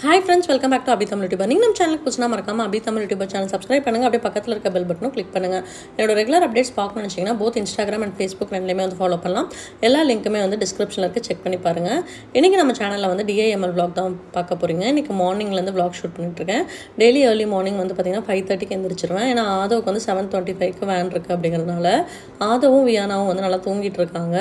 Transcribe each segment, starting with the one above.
hi friends welcome back to Abi Tamil YouTuber நீங்கள் நம்ம சேனலுக்கு புதுசுனா மறக்காம Abi Tamil YouTuber channel subscribe பண்ணுங்கள் அப்படியே பக்கத்தில் இருக்க பெல் பட்டனும் கிளிக் பண்ணுங்கள் என்னோட ரெகுலர் அப்டேட்ஸ் பார்க்கணும்னு நினச்சிங்கன்னா போத் இன்ஸ்டாகிராம் அண்ட் ஃபேஸ்புக் ரெண்டுலேயுமே வந்து ஃபாலோ பண்ணலாம் எல்லா லிங்க்குமே வந்து டிஸ்கிரிப்ஷனில் இருக்குது செக் பண்ணி பாருங்கள் இன்றைக்கி நம்ம சேனலில் வந்து டிஐஎம்எல் vlog தான் பார்க்க போகிறீங்க இன்றைக்கி மார்னிங்லேருந்து vlog ஷூட் பண்ணிட்டுருக்கேன் டெய்லி ஏர்லி மார்னிங் வந்து பார்த்திங்கன்னா ஃபைவ் தேர்ட்டிக்கு எந்திரிச்சிருவேன் ஏன்னா ஆதவுக்கு வந்து செவன் டுவெண்ட்டி ஃபைவ்க்கு வேன் இருக்குது அப்படிங்கிறதுனால ஆதவும் வியானாவும் வந்து நல்லா தூங்கிட்டு இருக்காங்க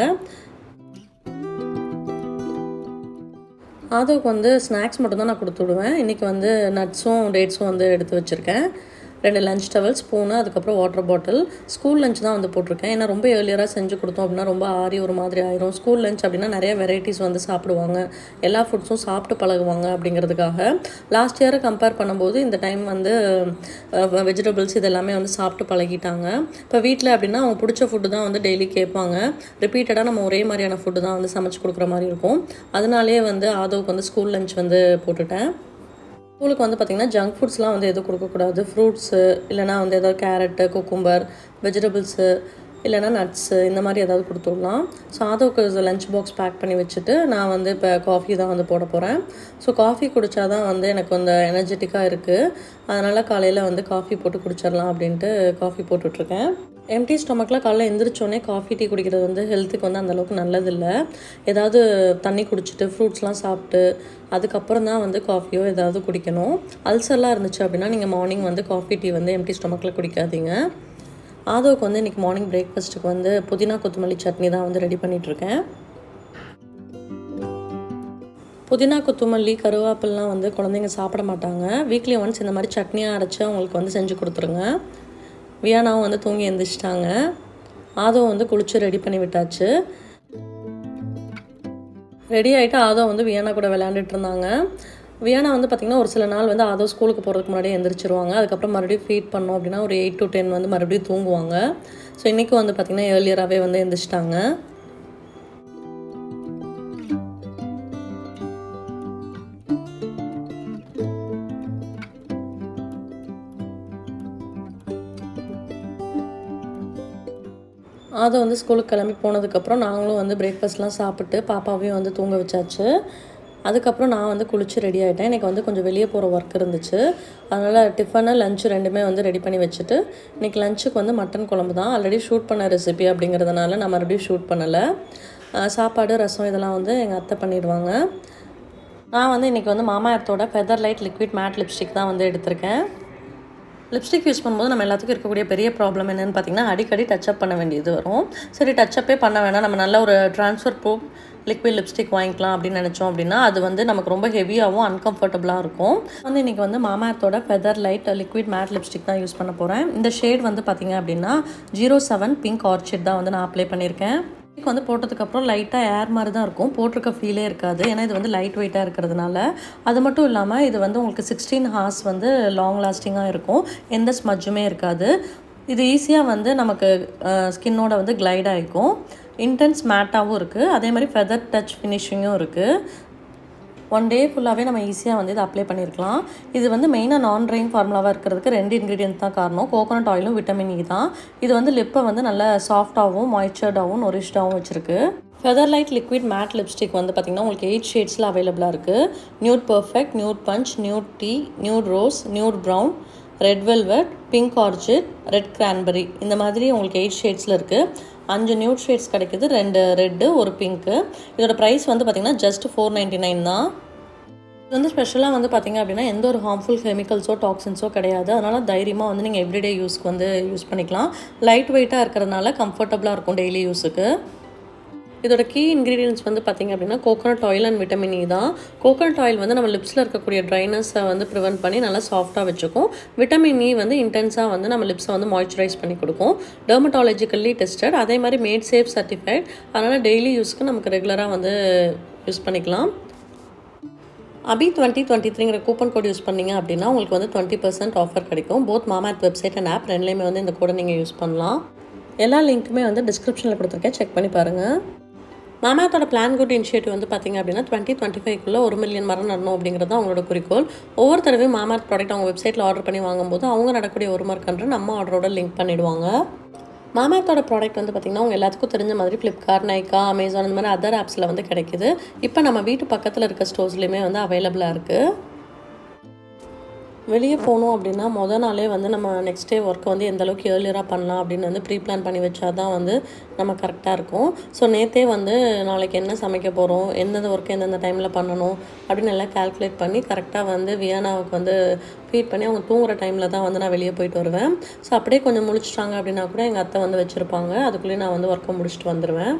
ஆதவுக்கு வந்து ஸ்நாக்ஸ் மட்டும் தான் நான் கொடுத்து விடுவேன் இன்றைக்கி வந்து நட்ஸும் டேட்ஸும் வந்து எடுத்து வச்சுருக்கேன் ரெண்டு லஞ்ச் டவல் ஸ்பூனு அதுக்கப்புறம் வாட்டர் பாட்டில் ஸ்கூல் லஞ்ச் தான் வந்து போட்டிருக்கேன் ஏன்னா ரொம்ப ஏர்லியராக செஞ்சு கொடுத்தோம் அப்படின்னா ரொம்ப ஆறி ஒரு மாதிரி ஆயிரும் ஸ்கூல் லஞ்ச் அப்படின்னா நிறைய வெரைட்டிஸ் வந்து சாப்பிடுவாங்க எல்லா ஃபுட்ஸும் சாப்பிட்டு பழகுவாங்க அப்படிங்கிறதுக்காக லாஸ்ட் இயரை கம்பேர் பண்ணும்போது இந்த டைம் வந்து வெஜிடபிள்ஸ் இது எல்லாமே வந்து சாப்பிட்டு பழகிட்டாங்க இப்போ வீட்டில் அப்படின்னா அவங்க பிடிச்ச ஃபுட்டு தான் வந்து டெய்லி கேட்பாங்க ரிப்பீட்டடாக நம்ம ஒரே மாதிரியான ஃபுட்டு தான் வந்து சமைச்சு கொடுக்குற மாதிரி இருக்கும் அதனாலேயே வந்து ஆதவுக்கு வந்து ஸ்கூல் லஞ்ச் வந்து போட்டுட்டேன் ஸ்கூலுக்கு வந்து பார்த்திங்கன்னா ஜங்க் ஃபுட்ஸ்லாம் வந்து எதுவும் கொடுக்கக்கூடாது ஃப்ரூட்ஸு இல்லைனா வந்து ஏதாவது கேரட்டு குக்கும்பர் வெஜிடபிள்ஸு இல்லைனா நட்ஸு இந்த மாதிரி ஏதாவது கொடுத்துடலாம் ஸோ ஆதவுக்கு லஞ்ச் பாக்ஸ் பேக் பண்ணி வச்சுட்டு நான் வந்து இப்போ காஃபி தான் வந்து போட போகிறேன் ஸோ காஃபி குடித்தா தான் வந்து எனக்கு அந்த எனர்ஜெட்டிக்காக இருக்குது அதனால் காலையில் வந்து காஃபி போட்டு குடிச்சிடலாம் அப்படின்ட்டு காஃபி போட்டுட்ருக்கேன் எம்டி ஸ்டொமக்கில் காலைல எந்திரிச்சோடனே காஃபி டீ குடிக்கிறது வந்து ஹெல்த்துக்கு வந்து அந்தளவுக்கு நல்லதில்லை ஏதாவது தண்ணி குடிச்சிட்டு ஃப்ரூட்ஸ்லாம் சாப்பிட்டு அதுக்கப்புறம் தான் வந்து காஃபியோ ஏதாவது குடிக்கணும் அல்சர்லாம் இருந்துச்சு அப்படின்னா நீங்கள் மார்னிங் வந்து காஃபி டீ வந்து எம்டி ஸ்டொமக்கில் குடிக்காதீங்க ஆதவுக்கு வந்து இன்றைக்கி மார்னிங் பிரேக்ஃபாஸ்ட்டுக்கு வந்து புதினா கொத்தமல்லி சட்னி தான் வந்து ரெடி பண்ணிகிட்ருக்கேன் புதினா கொத்தமல்லி கருவேப்பிலாம் வந்து குழந்தைங்க சாப்பிட மாட்டாங்க வீக்லி ஒன்ஸ் இந்த மாதிரி சட்னியாக அரைச்சி அவங்களுக்கு வந்து செஞ்சு கொடுத்துருங்க வியானாவும் வந்து தூங்கி எழுந்திரிச்சிட்டாங்க ஆதவம் வந்து குளிச்சு ரெடி பண்ணி விட்டாச்சு ரெடி ஆகிட்டு ஆதவ் வந்து வியானா கூட விளையாண்டுட்டு இருந்தாங்க வியானா வந்து பார்த்திங்கன்னா ஒரு சில நாள் வந்து ஆதவ் ஸ்கூலுக்கு போகிறதுக்கு முன்னாடியே எந்திரிச்சிருவாங்க அதுக்கப்புறம் மறுபடியும் ஃபீட் பண்ணோம் அப்படின்னா ஒரு எயிட் டு டென் வந்து மறுபடியும் தூங்குவாங்க ஸோ இன்றைக்கி வந்து பார்த்திங்கன்னா ஏர்லியராகவே வந்து எந்திரிச்சிட்டாங்க அதை வந்து ஸ்கூலுக்கு கிளம்பி போனதுக்கப்புறம் நாங்களும் வந்து பிரேக்ஃபாஸ்ட்லாம் சாப்பிட்டு பாப்பாவையும் வந்து தூங்க வச்சாச்சு அதுக்கப்புறம் நான் வந்து குளிச்சு ரெடி ஆகிட்டேன் எனக்கு வந்து கொஞ்சம் வெளியே போகிற ஒர்க் இருந்துச்சு அதனால் டிஃபனு லஞ்சு ரெண்டுமே வந்து ரெடி பண்ணி வச்சுட்டு இன்றைக்கி லஞ்சுக்கு வந்து மட்டன் குழம்பு தான் ஆல்ரெடி ஷூட் பண்ண ரெசிபி அப்படிங்கிறதுனால நான் மறுபடியும் ஷூட் பண்ணலை சாப்பாடு ரசம் இதெல்லாம் வந்து எங்கள் அத்தை பண்ணிடுவாங்க நான் வந்து இன்றைக்கி வந்து மாமா எர்த்தோட feather light liquid matte lipstick தான் வந்து எடுத்திருக்கேன் லிப்ஸ்டிக் யூஸ் பண்ணும்போது நம்ம எல்லாத்துக்கும் இருக்கக்கூடிய பெரிய ப்ராப்ளம் என்னென்னு பார்த்தீங்கன்னா அடிக்கடி டச்சப் பண்ண வேண்டியது வரும் சரி டச்சப்பே பண்ண வேணாம் நம்ம நல்ல ஒரு ட்ரான்ஸ்ஃபர் ப்ரூஃப் லிக்விட் லிப்ஸ்டிக் வாங்கிக்கலாம் அப்படின்னு நினச்சோம் அப்படின்னா அது வந்து நமக்கு ரொம்ப ஹெவியாகவும் அன்கம்ஃபர்டபுளாக இருக்கும் வந்து இன்றைக்கி வந்து மாமாத்தோட feather light liquid matte lipstick தான் யூஸ் பண்ண போகிறேன் இந்த ஷேட் வந்து பார்த்திங்க அப்படின்னா ஜீரோ செவன் பிங்க் ஆர்ச்சிட் தான் வந்து நான் அப்ளை பண்ணியிருக்கேன் லிப்ஸ்டிக் வந்து போட்டதுக்கப்புறம் லைட்டாக ஏர் மாதிரி தான் இருக்கும் போட்டிருக்க ஃபீலே இருக்காது ஏன்னா இது வந்து லைட் வெயிட்டாக இருக்கிறதுனால அது மட்டும் இல்லாமல் இது வந்து உங்களுக்கு சிக்ஸ்டீன் ஹார்ஸ் வந்து லாங் லாஸ்டிங்காக இருக்கும் எந்த ஸ்மஜ்ஜுமே இருக்காது இது ஈஸியாக வந்து நமக்கு ஸ்கின்னோட வந்து கிளைட் ஆகிக்கும் இன்டென்ஸ் மேட்டாகவும் இருக்குது அதே மாதிரி ஃபெதர் டச் ஃபினிஷிங்கும் இருக்குது ஒன் டே ஃபுல்லாகவே நம்ம ஈஸியாக வந்து இதை அப்ளை பண்ணியிருக்கலாம் இது வந்து மெயினாக நான் ட்ரைன் ஃபார்முலாவாக இருக்கிறதுக்கு ரெண்டு இன்க்ரீடியன்ட் தான் காரணம் கோகோனட் ஆயிலும் விட்டமின் இ தான் இது வந்து லிப்பை வந்து நல்ல சாஃப்டாகவும் மாய்ச்சர்டாகவும் நொரிஷ்டாகவும் வச்சுருக்கு feather light liquid matte lipstick வந்து பார்த்திங்கன்னா உங்களுக்கு எயிட் ஷேட்ஸில் அவைலபிளாக இருக்குது nude perfect nude punch nude tea nude rose nude brown red velvet pink orchid red cranberry இந்த மாதிரி உங்களுக்கு எயிட் ஷேட்ஸில் இருக்குது அஞ்சு நியூட் ஷேட்ஸ் கிடைக்குது ரெண்டு ரெட்டு ஒரு பிங்க்கு இதோட ப்ரைஸ் வந்து பார்த்திங்கன்னா ஜஸ்ட் ஃபோர் நைன்ட்டி நைன் தான் இது வந்து ஸ்பெஷலாக வந்து பார்த்திங்க அப்படின்னா எந்த ஒரு ஹார்ம்ஃபுல் கெமிக்கல்ஸோ டாக்ஸின்ஸோ கிடையாது அதனால் தைரியமாக வந்து நீங்கள் எவ்ரிடே யூஸ்க்கு வந்து யூஸ் பண்ணிக்கலாம் லைட் வெயிட்டாக இருக்கிறதுனால கம்ஃபர்டபுளாக இருக்கும் டெய்லி யூஸுக்கு இதோட கீ இன்க்ரீடியன்ஸ் வந்து பார்த்திங்க அப்படின்னா coconut oil and vitamin E தான் கோகோனட் ஆயில் வந்து நம்ம லிப்ஸில் இருக்கக்கூடிய ட்ரைனஸை வந்து ப்ரிவென்ட் பண்ணி நல்லா சாஃப்டாக வச்சுக்கும் விட்டமின் இ வந்து இன்டென்ஸாக வந்து நம்ம லிப்ஸை வந்து மாய்ஸ்சரைஸ் பண்ணி கொடுக்கும் டெர்மட்டாலஜிக்கல்லி டெஸ்டட் அதே மாதிரி மேட் சேஃப் சர்டிஃபைட் அதனால் டெய்லி யூஸ்க்கு நமக்கு ரெகுலராக வந்து யூஸ் பண்ணிக்கலாம் அபி டுவெண்ட்டி டுவெண்ட்டி த்ரீங்கிற கூப்பன் கோட் யூஸ் பண்ணிங்க அப்படின்னா உங்களுக்கு வந்து டுவெண்ட்டி பர்சன்ட் ஆஃபர் கிடைக்கும் both Mamaearth website and app ரெண்டுலேயுமே வந்து இந்த கோடை நீங்கள் யூஸ் பண்ணலாம் எல்லா லிங்க்குமே வந்து டிஸ்கிரிப்ஷனில் கொடுத்துருக்கேன் செக் பண்ணி பாருங்கள் மாமாத்தோட பிளான் குட் இனிஷியேட்டிவ் வந்து பார்த்திங்க அப்படின்னா டுவெண்ட்டி டுவெண்ட்டி ஃபைவ்க்குள்ளே ஒரு மில்லியன் மரம் நடணும் அப்படிங்கிறது தான் அவங்களோட குறிக்கோள் ஒவ்வொரு தடவையும் மாமாத் ப்ராடக்ட் அவங்க வெப்சைட்டில் ஆர்டர் பண்ணி வாங்கும்போது அவங்க நடக்கூடிய ஒரு மார்க்கன்று நம்ம ஆர்டரோட லிங்க் பண்ணிவிடுவாங்க மாமாத்தோட ப்ராடக்ட் வந்து பார்த்திங்கன்னா உங்கள் எல்லாத்துக்கும் தெரிஞ்ச மாதிரி ஃப்ளிப்கார்ட் நைக்கா அமேசான் இந்த மாதிரி அதர் ஆப்ஸில் வந்து கிடைக்குது இப்போ நம்ம வீட்டு பக்கத்தில் இருக்க ஸ்டோர்ஸ்லேயுமே வந்து அவைலபிளாக இருக்குது வெளியே போகணும் அப்படின்னா மொதல் நாளே வந்து நம்ம நெக்ஸ்ட் டே ஒர்க்கை வந்து எந்த அளவுக்கு ஏர்லியராக பண்ணலாம் அப்படின்னு வந்து ப்ரீ பிளான் பண்ணி வச்சா தான் வந்து நம்ம கரெக்டாக இருக்கும் ஸோ நேற்றே வந்து நாளைக்கு என்ன சமைக்க போகிறோம் எந்தெந்த ஒர்க் எந்தெந்த டைமில் பண்ணணும் அப்படின்னு எல்லாம் கால்குலேட் பண்ணி கரெக்டாக வந்து வியானாவுக்கு வந்து ஃபீட் பண்ணி அவங்க தூங்குற டைமில் தான் வந்து நான் வெளியே போயிட்டு வருவேன் ஸோ அப்படியே கொஞ்சம் முழிச்சிட்டாங்க அப்படின்னா கூட எங்கள் அத்தை வந்து வச்சுருப்பாங்க அதுக்குள்ளேயே நான் வந்து ஒர்க்கை முடிச்சுட்டு வந்துடுவேன்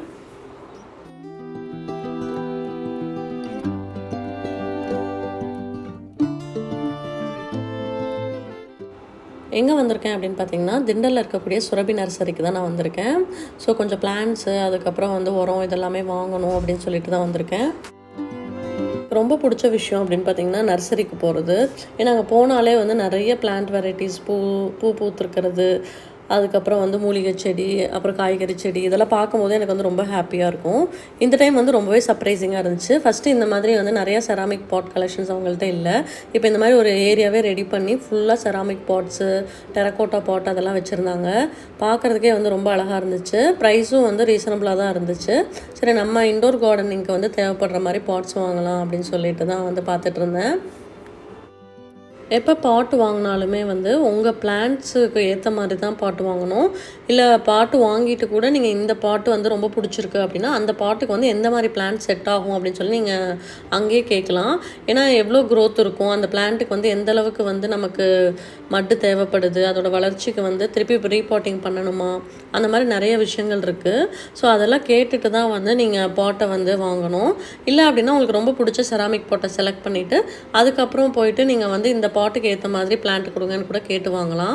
எங்கே வந்திருக்கேன் அப்படின்னு பார்த்தீங்கன்னா திண்டலில் இருக்கக்கூடிய சுரபி நர்சரிக்கு தான் நான் வந்திருக்கேன் ஸோ கொஞ்சம் பிளான்ஸு அதுக்கப்புறம் வந்து உரம் இதெல்லாமே வாங்கணும் அப்படின்னு சொல்லிட்டு தான் வந்திருக்கேன் ரொம்ப பிடிச்ச விஷயம் அப்படின்னு பார்த்தீங்கன்னா நர்சரிக்கு போகிறது ஏன்னா அங்கே போனாலே வந்து நிறைய பிளான்ட் வெரைட்டிஸ் பூ பூ பூத்துருக்கிறது அதுக்கப்புறம் வந்து மூலிகை செடி அப்புறம் காய்கறி செடி இதெல்லாம் பார்க்கும்போது எனக்கு வந்து ரொம்ப ஹாப்பியாக இருக்கும் இந்த டைம் வந்து ரொம்பவே சர்ப்ரைசிங்காக இருந்துச்சு ஃபஸ்ட்டு இந்த மாதிரி வந்து நிறைய செராமிக் பாட் கலெக்ஷன்ஸ் அவங்கள்ட்ட இல்லை இப்போ இந்த மாதிரி ஒரு ஏரியாவே ரெடி பண்ணி ஃபுல்லாக செராமிக் பாட்ஸு டெரக்கோட்டா பாட் அதெல்லாம் வச்சுருந்தாங்க பார்க்குறதுக்கே வந்து ரொம்ப அழகாக இருந்துச்சு ப்ரைஸும் வந்து ரீசனபிளாக தான் இருந்துச்சு சரி நம்ம இண்டோர் கார்டனிங்க்கு வந்து தேவைப்படுற மாதிரி பாட்ஸ் வாங்கலாம் அப்படின்னு சொல்லிட்டு தான் வந்து பார்த்துட்டு இருந்தேன் எப்போ பாட்டு வாங்கினாலுமே வந்து உங்கள் பிளான்ட்ஸுக்கு ஏற்ற மாதிரி தான் பாட்டு வாங்கணும் இல்லை பாட்டு வாங்கிட்டு கூட நீங்கள் இந்த பாட்டு வந்து ரொம்ப பிடிச்சிருக்கு அப்படின்னா அந்த பாட்டுக்கு வந்து எந்த மாதிரி பிளான்ட் செட் ஆகும் அப்படின்னு சொல்லி நீங்கள் அங்கேயே கேட்கலாம் ஏன்னா எவ்வளோ க்ரோத் இருக்கும் அந்த பிளான்ட்டுக்கு வந்து எந்த அளவுக்கு வந்து நமக்கு மட்டு தேவைப்படுது அதோட வளர்ச்சிக்கு வந்து திருப்பி ரீபாட்டிங் பண்ணணுமா அந்த மாதிரி நிறைய விஷயங்கள் இருக்குது ஸோ அதெல்லாம் கேட்டுட்டு தான் வந்து நீங்கள் பாட்டை வந்து வாங்கணும் இல்லை அப்படின்னா உங்களுக்கு ரொம்ப பிடிச்ச செராமிக் பாட்டை செலக்ட் பண்ணிவிட்டு அதுக்கப்புறம் போயிட்டு நீங்கள் வந்து இந்த பாட்டுக்கு ஏற்ற மாதிரி பிளான்ட் கொடுங்கன்னு கூட கேட்டு வாங்கலாம்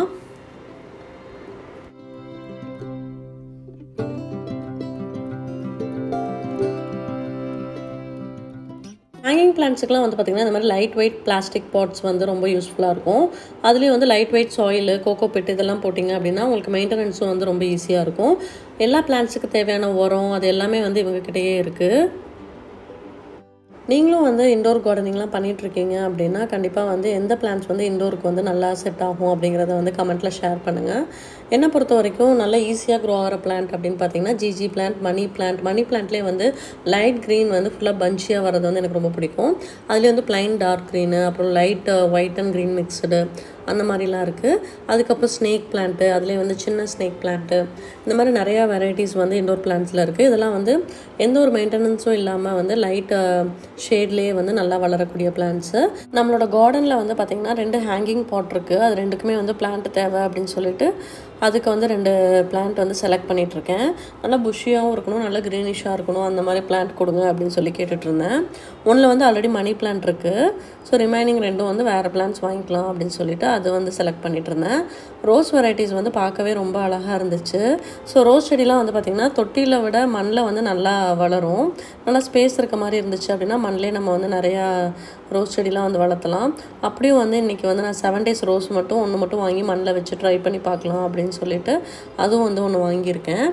ஹேங்கிங் பிளான்ட்ஸுக்குலாம் வந்து பார்த்திங்கன்னா இந்த மாதிரி லைட் வெயிட் பிளாஸ்டிக் பாட்ஸ் வந்து ரொம்ப யூஸ்ஃபுல்லாக இருக்கும் அதுலேயும் வந்து light weight soil cocopeat இதெல்லாம் போட்டிங்க அப்படின்னா உங்களுக்கு மெயின்டெனன்ஸும் வந்து ரொம்ப ஈஸியாக இருக்கும் எல்லா பிளான்ட்ஸுக்கு தேவையான உரம் அது எல்லாமே வந்து இவங்ககிட்டயே இருக்குது நீங்களும் வந்து இண்டோர் கார்டனிங்லாம் பண்ணிகிட்ருக்கீங்க அப்படின்னா கண்டிப்பாக வந்து எந்த பிளான்ஸ் வந்து இண்டோருக்கு வந்து நல்லா செட் ஆகும் அப்படிங்கிறத வந்து கமெண்ட்டில் ஷேர் பண்ணுங்கள் என்னை பொறுத்த வரைக்கும் நல்லா ஈஸியாக க்ரோ ஆகிற பிளான்ட் அப்படின்னு பார்த்தீங்கன்னா ஜிஜி பிளான்ட் மணி பிளான்ட் மணி பிளான்ட்லேயே வந்து லைட் க்ரீன் வந்து ஃபுல்லாக பஞ்சியாக வர்றது வந்து எனக்கு ரொம்ப பிடிக்கும் அதுலேயே வந்து பிளைன் டார்க் க்ரீனு அப்புறம் light white and green mixed அந்த மாதிரிலாம் இருக்குது அதுக்கப்புறம் ஸ்னேக் பிளான்ட்டு அதுலேயே வந்து சின்ன ஸ்னேக் பிளான்ட்டு இந்த மாதிரி நிறையா வெரைட்டிஸ் வந்து இண்டோர் பிளான்ட்ஸில் இருக்குது இதெல்லாம் வந்து எந்த ஒரு மெயின்டெனன்ஸும் இல்லாமல் வந்து லைட் ஷேட்லேயே வந்து நல்லா வளரக்கூடிய பிளான்ட்ஸு நம்மளோட கார்டனில் வந்து பார்த்திங்கன்னா ரெண்டு ஹேங்கிங் பாட் இருக்குது அது ரெண்டுக்குமே வந்து பிளான்ட் தேவை அப்படின்னு சொல்லிட்டு அதுக்கு வந்து ரெண்டு பிளான்ட் வந்து செலக்ட் பண்ணிகிட்ருக்கேன் நல்லா புஷியாகவும் இருக்கணும் நல்லா க்ரீனிஷாக இருக்கணும் அந்த மாதிரி பிளான்ட் கொடுங்க அப்படின்னு சொல்லி கேட்டுட்ருந்தேன் ஒன்றில் வந்து ஆல்ரெடி மணி பிளான்ட் இருக்குது ஸோ ரிமைனிங் ரெண்டும் வந்து வேறு பிளான்ட்ஸ் வாங்கிக்கலாம் அப்படின்னு சொல்லிட்டு அது வந்து செலக்ட் பண்ணிட்டு இருந்தேன் ரோஸ் வெரைட்டிஸ் வந்து பார்க்கவே ரொம்ப அழகாக இருந்துச்சு ஸோ ரோஸ் செடிலாம் வந்து பார்த்திங்கன்னா தொட்டியில் விட மண்ணில் வந்து நல்லா வளரும் நல்லா ஸ்பேஸ் இருக்க மாதிரி இருந்துச்சு அப்படின்னா மண்ணிலே நம்ம வந்து நிறையா ரோஸ் செடிலாம் வந்து வளர்த்தலாம் அப்படியும் வந்து இன்றைக்கி வந்து நான் செவன் டேஸ் ரோஸ் மட்டும் ஒன்று மட்டும் வாங்கி மண்ணில் வச்சு ட்ரை பண்ணி பார்க்கலாம் அப்படின்னு சொல்லிட்டு அதுவும் வந்து ஒன்று வாங்கியிருக்கேன்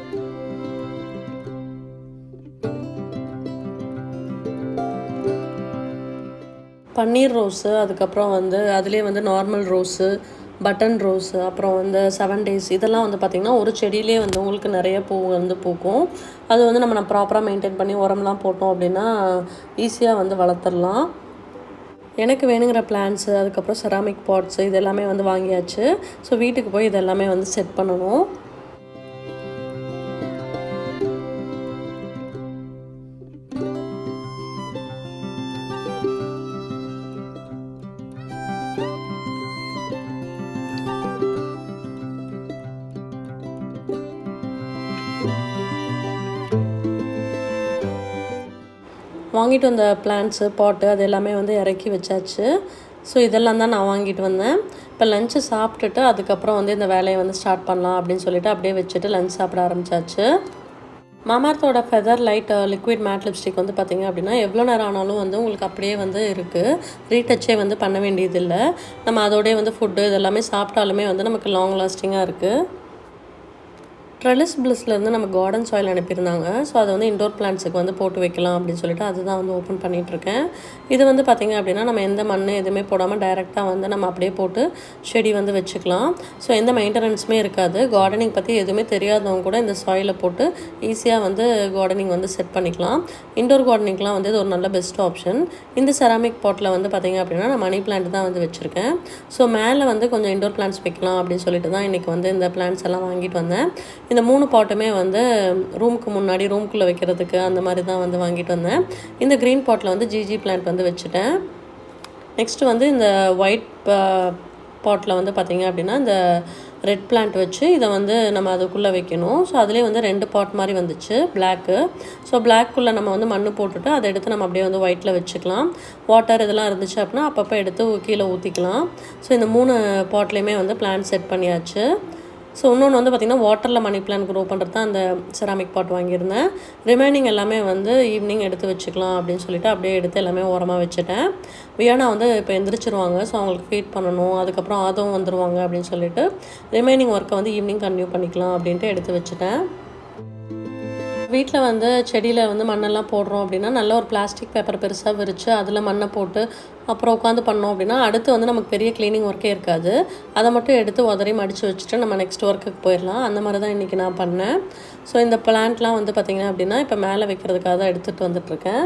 பன்னீர் ரோஸு அதுக்கப்புறம் வந்து அதுலேயே வந்து நார்மல் ரோஸு பட்டன் ரோஸு அப்புறம் வந்து செவன் டேஸ் இதெல்லாம் வந்து பார்த்திங்கன்னா ஒரு செடியிலே வந்து உங்களுக்கு நிறைய பூ வந்து பூக்கும் அது வந்து நம்ம நம்ம ப்ராப்பராக மெயின்டைன் பண்ணி உரம்லாம் போட்டோம் அப்படின்னா ஈஸியாக வந்து வளர்த்துடலாம் எனக்கு வேணுங்கிற பிளான்ஸு அதுக்கப்புறம் செராமிக் பாட்ஸு இது எல்லாமே வந்து வாங்கியாச்சு ஸோ வீட்டுக்கு போய் இதெல்லாமே வந்து செட் பண்ணணும் வாங்கிட்டு வந்த பிளான்ட்ஸு பாட்டு அது எல்லாமே வந்து இறக்கி வச்சாச்சு ஸோ இதெல்லாம் தான் நான் வாங்கிட்டு வந்தேன் இப்போ லஞ்சு சாப்பிட்டுட்டு அதுக்கப்புறம் வந்து இந்த வேலையை வந்து ஸ்டார்ட் பண்ணலாம் அப்படின்னு சொல்லிட்டு அப்படியே வச்சுட்டு லஞ்ச் சாப்பிட ஆரம்பிச்சாச்சு மாமார்த்தோட feather light liquid matte lipstick வந்து பார்த்திங்க அப்படின்னா எவ்வளோ நேரம் ஆனாலும் வந்து உங்களுக்கு அப்படியே வந்து இருக்குது ரீடச்சே வந்து பண்ண வேண்டியதில்லை நம்ம அதோடய வந்து ஃபுட்டு இதெல்லாமே சாப்பிட்டாலுமே வந்து நமக்கு லாங் லாஸ்டிங்காக இருக்குது ட்ரெலிஸ் பிளிஸ்லேருந்து நம்ம கார்டன் சாயில் அனுப்பியிருந்தாங்க ஸோ அதை வந்து இண்டோர் பிளான்ட்ஸுக்கு வந்து போட்டு வைக்கலாம் அப்படின்னு சொல்லிட்டு அதுதான் வந்து ஓப்பன் பண்ணிகிட்ருக்கேன் இது வந்து பார்த்திங்க அப்படின்னா நம்ம எந்த மண் எதுவுமே போடாமல் டைரெக்டாக வந்து நம்ம அப்படியே போட்டு செடி வந்து வச்சுக்கலாம் ஸோ எந்த மெயின்டெனன்ஸுமே இருக்காது கார்டனிங் பற்றி எதுவுமே தெரியாதவங்க கூட இந்த சாயிலை போட்டு ஈஸியாக வந்து கார்டனிங் வந்து செட் பண்ணிக்கலாம் இண்டோர் கார்டனிங்லாம் வந்து இது ஒரு நல்ல பெஸ்ட் ஆப்ஷன் இந்த செராமிக் பாட்டில் வந்து பார்த்திங்க அப்படின்னா நான் மணி பிளான்ட் தான் வந்து வச்சுருக்கேன் ஸோ மேலே வந்து கொஞ்சம் இண்டோர் பிளான்ட்ஸ் வைக்கலாம் அப்படின்னு சொல்லிட்டு தான் இன்றைக்கி வந்து இந்த பிளான்ட்ஸ் எல்லாம் வாங்கிட்டு வந்தேன் இந்த மூணு பாட்டுமே வந்து ரூமுக்கு முன்னாடி ரூம்குள்ளே வைக்கிறதுக்கு அந்த மாதிரி தான் வந்து வாங்கிட்டு வந்தேன் இந்த க்ரீன் பாட்டில் வந்து ஜிஜி பிளான்ட் வந்து வச்சுட்டேன் நெக்ஸ்ட்டு வந்து இந்த ஒயிட் பாட்டில் வந்து பார்த்திங்க அப்படின்னா இந்த ரெட் பிளான்ட் வச்சு இதை வந்து நம்ம அதுக்குள்ளே வைக்கணும் ஸோ அதுலேயே வந்து ரெண்டு பாட் மாதிரி வந்துச்சு பிளாக்கு ஸோ பிளாக்குள்ளே நம்ம வந்து மண் போட்டுட்டு அதை எடுத்து நம்ம அப்படியே வந்து ஒயிட்டில் வச்சுக்கலாம் வாட்டர் இதெல்லாம் இருந்துச்சு அப்படின்னா அப்பப்போ எடுத்து கீழே ஊற்றிக்கலாம் ஸோ இந்த மூணு பாட்லேயுமே வந்து பிளான்ட் செட் பண்ணியாச்சு ஸோ இன்னொன்று வந்து பார்த்திங்கன்னா வாட்டரில் மணி பிளான் க்ரோ பண்ணுறது தான் அந்த செராமிக் பாட் வாங்கியிருந்தேன் ரிமைனிங் எல்லாமே வந்து ஈவினிங் எடுத்து வச்சுக்கலாம் அப்படின்னு சொல்லிட்டு அப்படியே எடுத்து எல்லாமே ஓரமாக வச்சுட்டேன் வியானா வந்து இப்போ எந்திரிச்சிருவாங்க ஸோ அவங்களுக்கு ஃபீட் பண்ணணும் அதுக்கப்புறம் ஆதவும் வந்துடுவாங்க அப்படின்னு சொல்லிட்டு ரிமைனிங் ஒர்க்கை வந்து ஈவினிங் கன்டினியூ பண்ணிக்கலாம் அப்படின்ட்டு எடுத்து வச்சுட்டேன் வீட்டில் வந்து செடியில் வந்து மண்ணெல்லாம் போடுறோம் அப்படின்னா நல்ல ஒரு பிளாஸ்டிக் பேப்பர் பெருசாக விரித்து அதில் மண்ணை போட்டு அப்புறம் உட்காந்து பண்ணோம் அப்படின்னா அடுத்து வந்து நமக்கு பெரிய க்ளீனிங் ஒர்க்கே இருக்காது அதை மட்டும் எடுத்து உதறி மடித்து வச்சுட்டு நம்ம நெக்ஸ்ட் ஒர்க்குக்கு போயிடலாம் அந்த மாதிரி தான் இன்றைக்கி நான் பண்ணேன் ஸோ இந்த பிளான்ட்லாம் வந்து பார்த்திங்க அப்படின்னா இப்போ மேலே வைக்கிறதுக்காக தான் எடுத்துகிட்டு வந்துட்டுருக்கேன்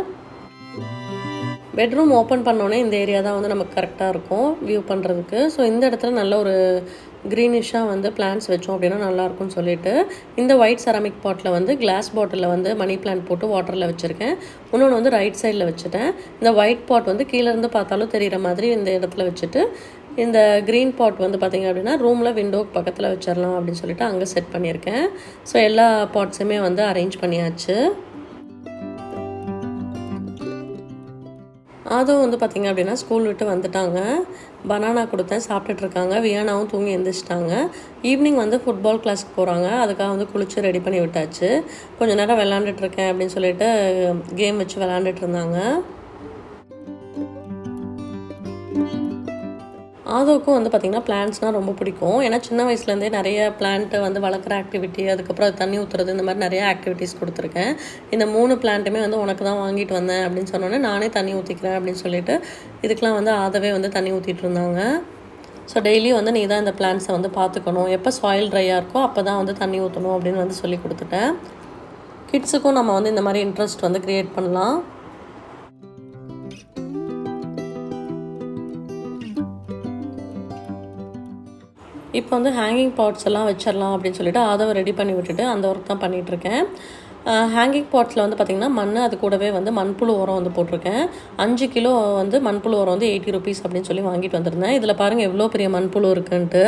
பெட்ரூம் ஓப்பன் பண்ணோன்னே இந்த ஏரியா தான் வந்து நமக்கு கரெக்டாக இருக்கும் வியூ பண்ணுறதுக்கு ஸோ இந்த இடத்துல நல்ல ஒரு க்ரீனிஷாக வந்து பிளான்ட்ஸ் வச்சோம் அப்படின்னா நல்லாயிருக்கும்னு சொல்லிட்டு இந்த ஒயிட் செராமிக் பாட்டில் வந்து கிளாஸ் பாட்டிலில் வந்து மணி பிளான்ட் போட்டு வாட்டரில் வச்சுருக்கேன் இன்னொன்று வந்து ரைட் சைடில் வச்சுட்டேன் இந்த ஒயிட் பாட் வந்து கீழேருந்து பார்த்தாலும் தெரிகிற மாதிரி இந்த இடத்துல வச்சுட்டு இந்த க்ரீன் பாட் வந்து பார்த்திங்க அப்படின்னா ரூமில் விண்டோக்கு பக்கத்தில் வச்சிடலாம் அப்படின்னு சொல்லிட்டு அங்கே செட் பண்ணியிருக்கேன் ஸோ எல்லா பாட்ஸுமே வந்து அரேஞ்ச் பண்ணியாச்சு அதுவும் வந்து பார்த்திங்க அப்படின்னா ஸ்கூல் விட்டு வந்துட்டாங்க பனானா கொடுத்தேன் சாப்பிட்டுட்ருக்காங்க வியானாவும் தூங்கி எழுந்திரிச்சிட்டாங்க ஈவினிங் வந்து ஃபுட்பால் கிளாஸ்க்கு போகிறாங்க அதுக்காக வந்து குளித்து ரெடி பண்ணி விட்டாச்சு கொஞ்சம் நேரம் விளாண்டுட்ருக்கேன் அப்படின்னு சொல்லிட்டு கேம் வச்சு விளாண்டுட்டு இருந்தாங்க ஆதோவுக்கும் வந்து பார்த்திங்கன்னா பிளான்ட்ஸ்னால் ரொம்ப பிடிக்கும் ஏன்னா சின்ன வயசுலேருந்தே நிறைய பிளான்ட்டை வந்து வளர்க்குற ஆக்டிவிட்டி அதுக்கப்புறம் அது தண்ணி ஊற்றுறது இந்த மாதிரி நிறைய ஆக்டிவிட்டீஸ் கொடுத்துருக்கேன் இந்த மூணு பிளான்ட்டுமே வந்து உனக்கு தான் வாங்கிட்டு வந்தேன் அப்படின்னு சொன்னோன்னே நானே தண்ணி ஊற்றிக்கிறேன் அப்படின்னு சொல்லிட்டு இதுக்கெலாம் வந்து ஆதவே வந்து தண்ணி ஊற்றிட்டு இருந்தாங்க ஸோ டெய்லியும் வந்து நீ தான் இந்த பிளான்ட்ஸை வந்து பார்த்துக்கணும் எப்போ சாயில் ட்ரையாக இருக்கோ அப்போ தான் வந்து தண்ணி ஊற்றணும் அப்படின்னு வந்து சொல்லி கொடுத்துட்டேன் கிட்ஸுக்கும் நம்ம வந்து இந்த மாதிரி இன்ட்ரெஸ்ட் வந்து க்ரியேட் பண்ணலாம் இப்போ வந்து ஹேங்கிங் பாட்ஸ் எல்லாம் வச்சிடலாம் அப்படின்னு சொல்லிட்டு ஆதவை ரெடி பண்ணி விட்டுட்டு அந்த ஒர்க் தான் பண்ணிகிட்ருக்கேன் ஹேங்கிங் பாட்ஸில் வந்து பார்த்திங்கன்னா மண் அது கூடவே வந்து மண்புழு உரம் வந்து போட்டிருக்கேன் அஞ்சு கிலோ வந்து மண்புழு உரம் வந்து எயிட்டி ருபீஸ் அப்படின்னு சொல்லி வாங்கிட்டு வந்திருந்தேன் இதில் பாருங்கள் எவ்வளோ பெரிய மண்புழு இருக்குன்ட்டு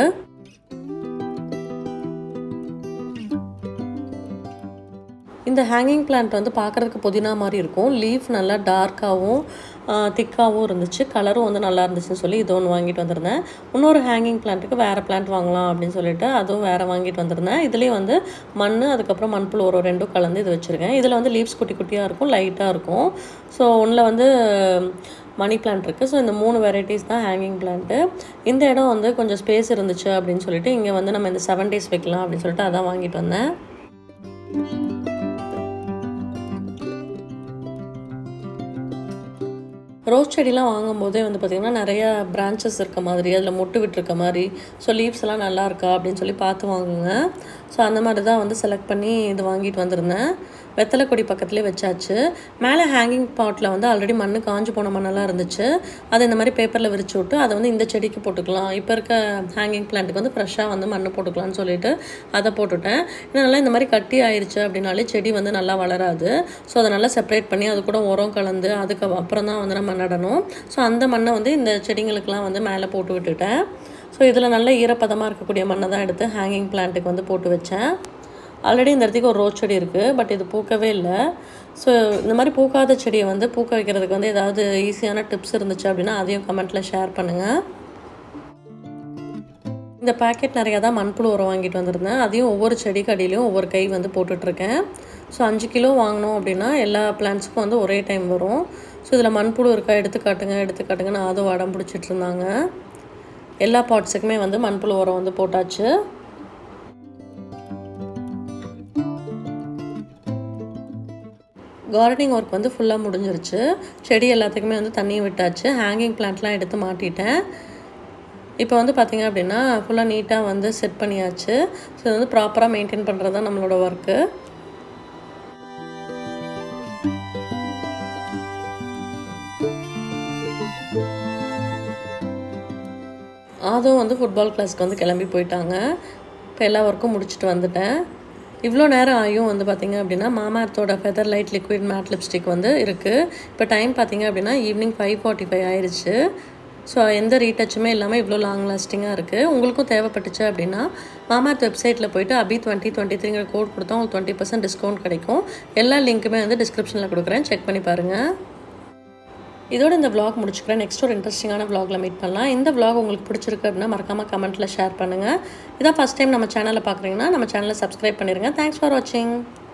இந்த ஹேங்கிங் பிளான்ட் வந்து பார்க்குறதுக்கு புதினா மாதிரி இருக்கும் லீஃப் நல்லா டார்க்காகவும் திக்காகவும் இருந்துச்சு கலரும் வந்து நல்லா இருந்துச்சுன்னு சொல்லி இது ஒன்று வாங்கிட்டு வந்திருந்தேன் இன்னொரு ஹேங்கிங் பிளான்ட்டுக்கு வேறு பிளான்ட் வாங்கலாம் அப்படின்னு சொல்லிட்டு அதுவும் வேறு வாங்கிட்டு வந்திருந்தேன் இதுலேயும் வந்து மண் அதுக்கப்புறம் மண்புழு ஒரு ரெண்டும் கலந்து இது வச்சுருக்கேன் இதில் வந்து லீவ்ஸ் குட்டி குட்டியாக இருக்கும் லைட்டாக இருக்கும் ஸோ ஒன்றில் வந்து மணி பிளான்ட் இருக்குது ஸோ இந்த மூணு வெரைட்டிஸ் தான் ஹேங்கிங் பிளான்ட்டு இந்த இடம் வந்து கொஞ்சம் ஸ்பேஸ் இருந்துச்சு அப்படின்னு சொல்லிட்டு இங்கே வந்து நம்ம இந்த செவன் டேஸ் வைக்கலாம் அப்படின்னு சொல்லிட்டு அதான் வாங்கிட்டு வந்தேன் ரோஸ் செடிலாம் வாங்கும்போதே வந்து பார்த்திங்கன்னா நிறைய பிரான்ச்சஸ் இருக்க மாதிரி அதில் மொட்டு விட்டுருக்க மாதிரி ஸோ லீவ்ஸ் எல்லாம் நல்லா இருக்கா அப்படின்னு சொல்லி பார்த்து வாங்குங்க ஸோ அந்த மாதிரி தான் வந்து செலக்ட் பண்ணி இது வாங்கிட்டு வந்திருந்தேன் வெத்தலை கொடி பக்கத்துலேயே வச்சாச்சு மேலே ஹேங்கிங் பாட்டில் வந்து ஆல்ரெடி மண் காஞ்சு போன மண்ணெல்லாம் இருந்துச்சு அதை இந்த மாதிரி பேப்பரில் விரிச்சு விட்டு அதை வந்து இந்த செடிக்கு போட்டுக்கலாம் இப்போ இருக்க ஹேங்கிங் பிளான்ட்டுக்கு வந்து ஃப்ரெஷ்ஷாக வந்து மண் போட்டுக்கலாம்னு சொல்லிட்டு அதை போட்டுட்டேன் இதனால் இந்த மாதிரி கட்டி ஆயிடுச்சு அப்படின்னாலே செடி வந்து நல்லா வளராது ஸோ அதை நல்லா செப்பரேட் பண்ணி அது கூட உரம் கலந்து அதுக்கு அப்புறம் தான் வந்து நம்ம நடணும் ஸோ அந்த மண்ணை வந்து இந்த செடிங்களுக்கெலாம் வந்து மேலே போட்டு விட்டுட்டேன் ஸோ இதில் நல்ல ஈரப்பதமாக இருக்கக்கூடிய மண்ணை தான் எடுத்து ஹேங்கிங் பிளான்ட்டுக்கு வந்து போட்டு வச்சேன் ஆல்ரெடி இந்த இடத்துக்கு ஒரு ரோஸ் செடி இருக்குது பட் இது பூக்கவே இல்லை ஸோ இந்த மாதிரி பூக்காத செடியை வந்து பூக்க வைக்கிறதுக்கு வந்து ஏதாவது ஈஸியான டிப்ஸ் இருந்துச்சு அப்படின்னா அதையும் கமெண்ட்டில் ஷேர் பண்ணுங்கள் இந்த பேக்கெட் நிறையா தான் மண்புழு உரம் வாங்கிட்டு வந்திருந்தேன் அதையும் ஒவ்வொரு செடிக்கு அடியிலையும் ஒவ்வொரு கை வந்து போட்டுட்ருக்கேன் ஸோ அஞ்சு கிலோ வாங்கினோம் அப்படின்னா எல்லா பிளான்ட்ஸுக்கும் வந்து ஒரே டைம் வரும் ஸோ இதில் மண்புழு இருக்கா எடுத்து காட்டுங்க எடுத்து காட்டுங்கன்னு அதுவும் அடம் பிடிச்சிட்டு இருந்தாங்க எல்லா பாட்ஸுக்குமே வந்து மண்புழு உரம் வந்து போட்டாச்சு கார்டனிங் ஒர்க் வந்து ஃபுல்லாக முடிஞ்சிருச்சு செடி எல்லாத்துக்குமே வந்து தண்ணி விட்டாச்சு ஹேங்கிங் பிளான்ட்லாம் எடுத்து மாட்டிட்டேன் இப்போ வந்து பார்த்திங்க அப்படின்னா ஃபுல்லாக நீட்டாக வந்து செட் பண்ணியாச்சு ஸோ இது வந்து ப்ராப்பராக மெயின்டைன் பண்ணுறது தான் நம்மளோட ஒர்க்கு அதுவும் வந்து ஃபுட்பால் கிளாஸ்க்கு வந்து கிளம்பி போயிட்டாங்க இப்போ எல்லா ஒர்க்கும் முடிச்சுட்டு வந்துட்டேன் இவ்வளோ நேரம் ஆகியும் வந்து பார்த்திங்க அப்படின்னா மாமார்த்தோட feather light liquid matte lipstick வந்து இருக்குது இப்போ டைம் பார்த்திங்க அப்படின்னா ஈவினிங் ஃபைவ் ஃபார்ட்டி ஃபைவ் ஆயிடுச்சு ஸோ எந்த ரீடச்சுமே இல்லாமல் இவ்வளோ லாங் லாஸ்டிங்காக இருக்குது உங்களுக்கும் தேவைப்பட்டுச்சு அப்படின்னா மாமார்த் வெப்சைட்டில் போயிட்டு அபி டுவெண்ட்டி டுவெண்ட்டி த்ரீங்கிற கோட் கொடுத்தா உங்களுக்கு டுவெண்ட்டி பர்சன்ட் டிஸ்கவுண்ட் கிடைக்கும் எல்லா லிங்க்குமே வந்து டிஸ்கிரிப்ஷனில் கொடுக்குறேன் செக் பண்ணி பாருங்கள் இதோட இந்த vlog முடிச்சுக்கிறேன் நெக்ஸ்ட் ஒரு இன்ட்ரெஸ்டிங்கான vlogல மீட் பண்ணலாம் இந்த vlog உங்களுக்கு பிடிச்சிருக்கு அப்படின்னா மறக்காமல் கமெண்ட்டில் ஷேர் பண்ணுங்கள் இதான் ஃபஸ்ட் டைம் நம்ம சேனலை பார்க்குறீங்கன்னா நம்ம சேனலை சப்ஸ்கிரைப் பண்ணிடுங்க தேங்க்ஸ் ஃபார் வாட்சிங்